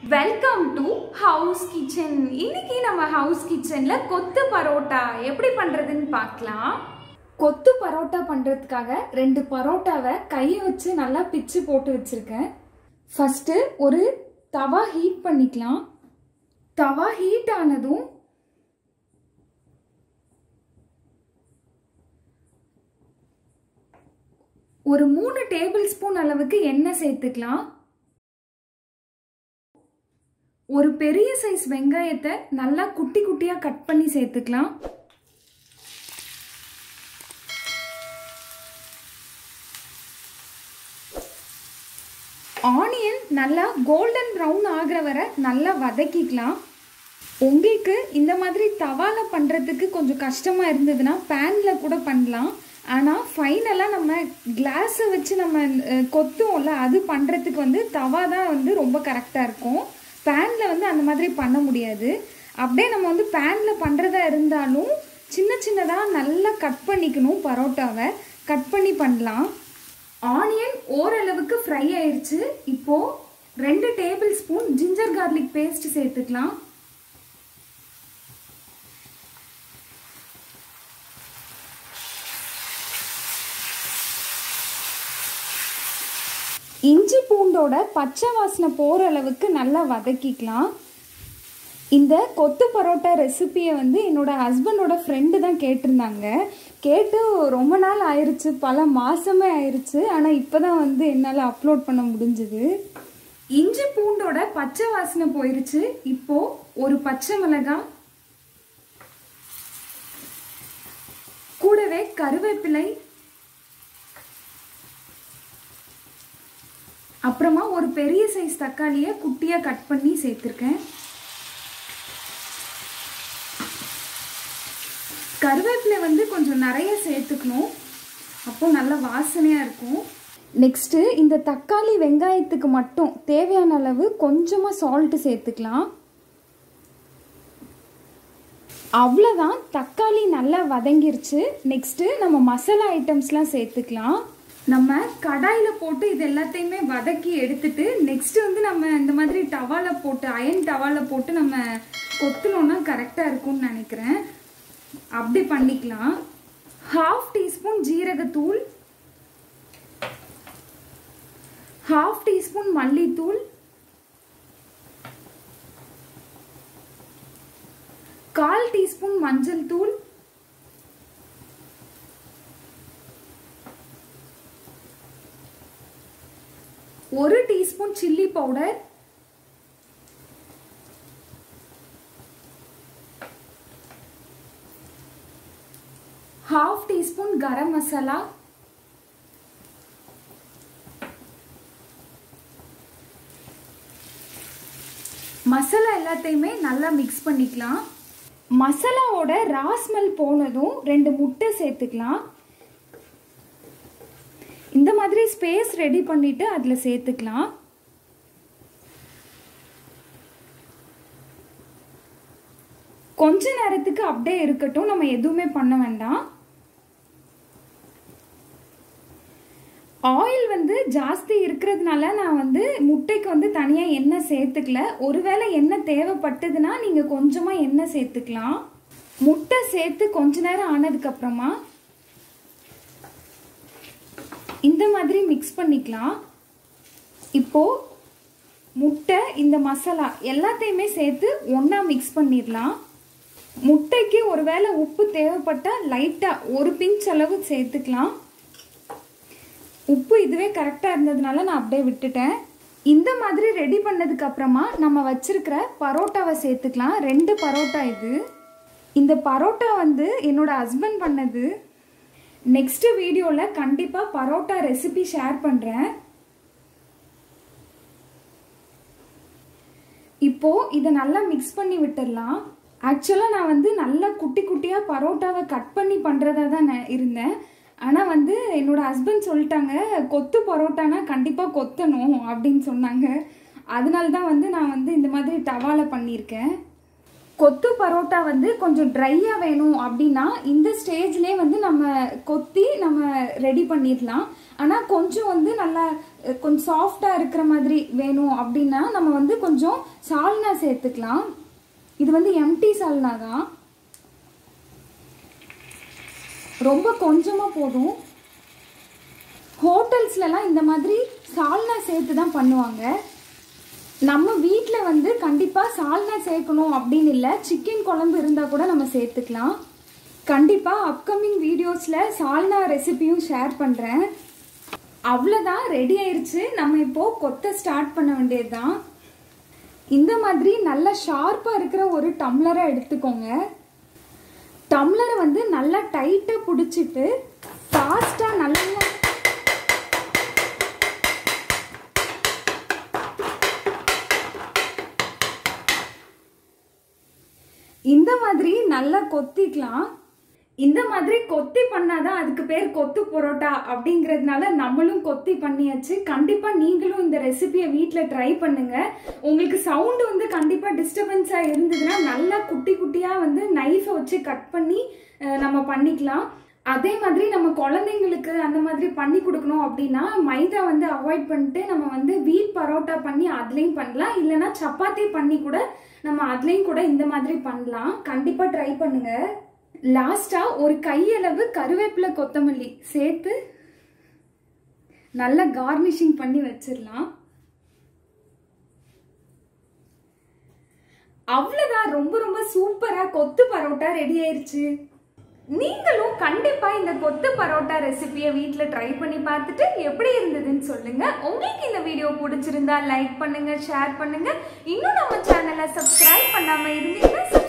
welcome to house kitchen இன்னைக்கு நம்ம house கிச்சன்ல கொத்து பரோட்டா எப்படி பண்றதுன்னு பார்க்கலாம் கொத்து பரோட்டா பண்றதுக்காக ரெண்டு பரோட்டாவை கையை வச்சு நல்லா பிச்சு போட்டு வச்சிருக்கேன் ஃபர்ஸ்ட் ஒரு தவா ஹீட் பண்ணிக்கலாம் தவா ஹீட் ஆனதும் ஒரு மூணு டேபிள் ஸ்பூன் அளவுக்கு எண்ணெய் சேர்த்துக்கலாம் ஒரு பெரிய சைஸ் வெங்காயத்தை நல்லா குட்டி குட்டியாக கட் பண்ணி சேர்த்துக்கலாம் ஆனியன் நல்லா கோல்டன் ப்ரௌன் ஆகிற வரை நல்லா வதக்கிக்கலாம் உங்களுக்கு இந்த மாதிரி தவால பண்ணுறதுக்கு கொஞ்சம் கஷ்டமாக இருந்ததுன்னா பேனில் கூட பண்ணலாம் ஆனால் ஃபைனலாக நம்ம கிளாஸை வச்சு நம்ம அஹ், கொத்துவோம்ல அது பண்ணுறதுக்கு வந்து தவா தான் வந்து ரொம்ப கரெக்டாக இருக்கும் பேனில் வந்து அந்த மாதிரி பண்ண முடியாது அப்படியே நம்ம வந்து பேனில் பண்ணுறதா இருந்தாலும் சின்ன சின்னதாக நல்லா கட் பண்ணிக்கணும் பரோட்டாவை கட் பண்ணி பண்ணலாம் ஆனியன் ஓரளவுக்கு ஃப்ரை ஆயிருச்சு இப்போ ரெண்டு tablespoon ginger garlic paste சேர்த்துக்கலாம் இஞ்சி பூண்டோட பச்சை வாசனை போகிற அளவுக்கு நல்லா வதக்கிக்கலாம் இந்த கொத்து பரோட்டா ரெசிபியை வந்து என்னோட ஹஸ்பண்டோட ஃப்ரெண்டு தான் கேட்டிருந்தாங்க கேட்டு ரொம்ப நாள் ஆயிருச்சு பல மாசமே ஆயிருச்சு ஆனால் இப்போ தான் வந்து என்னால் அப்லோட் பண்ண முடிஞ்சுது இஞ்சி பூண்டோட பச்சை வாசனை போயிருச்சு இப்போ ஒரு பச்சை மிளகாய் கூடவே கருவேப்பிலை அப்புறமா ஒரு பெரிய சைஸ் தக்காளியை குட்டியாக கட் பண்ணி சேர்த்துருக்கேன் கருவேப்பிலை வந்து கொஞ்சம் நிறைய சேர்த்துக்கணும் அப்போ நல்ல வாசனையாக இருக்கும் நெக்ஸ்ட்டு இந்த தக்காளி வெங்காயத்துக்கு மட்டும் தேவையான அளவு கொஞ்சமாக சால்ட்டு சேர்த்துக்கலாம் அவ்வளோதான் தக்காளி நல்லா வதங்கிருச்சு நெக்ஸ்ட்டு நம்ம மசாலா ஐட்டம்ஸ்லாம் சேர்த்துக்கலாம் நம்ம கடாயில் போட்டு இது எல்லாத்தையுமே வதக்கி எடுத்துட்டு நெக்ஸ்ட் வந்து நம்ம இந்த மாதிரி டவால போட்டு அயன் டவால போட்டு நம்ம கொத்துனோம்னா கரெக்டாக இருக்கும்னு நினைக்கிறேன் அப்படி பண்ணிக்கலாம் ஹாஃப் டீஸ்பூன் ஜீரகத்தூள் ஹாஃப் டீஸ்பூன் மல்லித்தூள் கால் டீஸ்பூன் மஞ்சள் தூள் ஒரு teaspoon chilli powder half teaspoon garam masala masala எல்லாத்தையுமே நல்லா மிக்ஸ் பண்ணிக்கலாம் மசாலாவோட ராஸ்மெல் போனதும் ரெண்டு முட்டை சேர்த்துக்கலாம் இந்த மாதிரி ஸ்பேஸ் ரெடி பண்ணிட்டு அதில் சேர்த்துக்கலாம் கொஞ்ச நேரத்துக்கு அப்படியே இருக்கட்டும் நம்ம எதுவுமே பண்ண வேண்டாம் ஆயில் வந்து ஜாஸ்தி இருக்கிறதுனால நான் வந்து முட்டைக்கு வந்து தனியாக எண்ணெய் சேர்த்துக்கல ஒருவேளை எண்ணெய் தேவைப்பட்டதுன்னா நீங்கள் கொஞ்சமாக எண்ணெய் சேர்த்துக்கலாம் முட்டை சேர்த்து கொஞ்ச நேரம் ஆனதுக்கப்புறமா இந்த மாதிரி மிக்ஸ் பண்ணிக்கலாம் இப்போ முட்டை இந்த மசாலா எல்லாத்தையுமே சேர்த்து ஒன்றா மிக்ஸ் பண்ணிடலாம் முட்டைக்கு ஒருவேளை உப்பு தேவைப்பட்டால் லைட்டாக ஒரு பிஞ்ச் அளவு சேர்த்துக்கலாம் உப்பு இதுவே கரெக்டாக இருந்ததுனால நான் அப்படியே விட்டுட்டேன் இந்த மாதிரி ரெடி பண்ணதுக்கு அப்புறமா நம்ம வச்சிருக்கிற பரோட்டாவை சேர்த்துக்கலாம் ரெண்டு பரோட்டா இது இந்த பரோட்டா வந்து என்னோட ஹஸ்பண்ட் பண்ணது நெக்ஸ்ட் வீடியோவில் கண்டிப்பாக பரோட்டா ரெசிபி ஷேர் பண்ணுறேன் இப்போ இதை நல்லா மிக்ஸ் பண்ணி விட்டுடலாம் ஆக்சுவலாக நான் வந்து நல்லா குட்டி குட்டியாக பரோட்டாவை கட் பண்ணி பண்ணுறதா தான் நான் இருந்தேன் ஆனால் வந்து என்னோட ஹஸ்பண்ட் சொல்லிட்டாங்க கொத்து பரோட்டானா கண்டிப்பாக கொத்தணும் அப்படின்னு சொன்னாங்க அதனால தான் வந்து நான் வந்து இந்த மாதிரி டவால பண்ணியிருக்கேன் கொத்து பரோட்டா வந்து கொஞ்சம் ட்ரையாக வேணும் அப்படின்னா இந்த ஸ்டேஜ்லேயே வந்து நம்ம கொத்தி நம்ம ரெடி பண்ணிடலாம் ஆனால் கொஞ்சம் வந்து நல்லா அஹ், கொஞ்சம் சாஃப்டாக இருக்கிற மாதிரி வேணும் அப்படின்னா நம்ம வந்து கொஞ்சம் சால்னா சேர்த்துக்கலாம் இது வந்து எம்டி சால்னா தான் ரொம்ப கொஞ்சமாக போதும் ஹோட்டல்ஸ்லலாம் இந்த மாதிரி சால்னா சேர்த்து தான் பண்ணுவாங்க நம்ம வீட்டில் வந்து கண்டிப்பாக சால்னா சேர்க்கணும் அப்படின்னு இல்லை சிக்கன் குழம்பு இருந்தால் கூட நம்ம சேர்த்துக்கலாம் கண்டிப்பாக அப்கமிங் வீடியோஸில் சால்னா ரெசிபியும் ஷேர் பண்ணுறேன் அவ்வளோதான் ரெடி ஆயிருச்சு நம்ம இப்போது கொத்த ஸ்டார்ட் பண்ண வேண்டியது தான் இந்த மாதிரி நல்ல ஷார்ப்பாக இருக்கிற ஒரு டம்ளரை எடுத்துக்கோங்க டம்ளரை வந்து நல்லா டைட்டாக பிடிச்சிட்டு ஃபாஸ்ட்டாக நல்லா இந்த மாதிரி நல்லா கொத்திக்கலாம் இந்த மாதிரி கொத்தி பண்ணாதான் அதுக்கு பேர் கொத்து பரோட்டா அப்படிங்கிறதுனால நம்மளும் கொத்தி பண்ணியாச்சு கண்டிப்பா நீங்களும் இந்த ரெசிபியை வீட்டில் ட்ரை பண்ணுங்க உங்களுக்கு சவுண்டு வந்து கண்டிப்பா டிஸ்டர்பன்ஸா இருந்ததுன்னா நல்லா குட்டி குட்டியா வந்து நைஃபை வச்சு கட் பண்ணி அஹ், நம்ம பண்ணிக்கலாம் அதே மாதிரி நம்ம குழந்தைங்களுக்கு அந்த மாதிரி பண்ணி கொடுக்கணும் அப்படின்னா மைதா வந்து அவாய்ட் பண்ணிட்டு நம்ம வந்து வீட் பரோட்டா பண்ணி அதுலேயும் பண்ணலாம் இல்லைன்னா சப்பாத்தி பண்ணி கூட நம்ம அதுலேயும் கூட இந்த மாதிரி பண்ணலாம் கண்டிப்பாக ட்ரை பண்ணுங்க லாஸ்டா ஒரு கையளவு கருவேப்பிலை கொத்தமல்லி சேர்த்து நல்லா கார்னிஷிங் பண்ணி வச்சிடலாம் அவ்வளவுதான் ரொம்ப ரொம்ப சூப்பரா கொத்து பரோட்டா ரெடி ஆயிருச்சு நீங்களும் கண்டிப்பா இந்த கொத்து பரோட்டா ரெசிபியை வீட்டில் ட்ரை பண்ணி பார்த்துட்டு எப்படி இருந்ததுன்னு சொல்லுங்க உங்களுக்கு இந்த வீடியோ பிடிச்சிருந்தா லைக் பண்ணுங்க ஷேர் பண்ணுங்க இன்னும் நம்ம சேனலை சப்ஸ்கிரைப் பண்ணாம இருந்தீங்கன்னா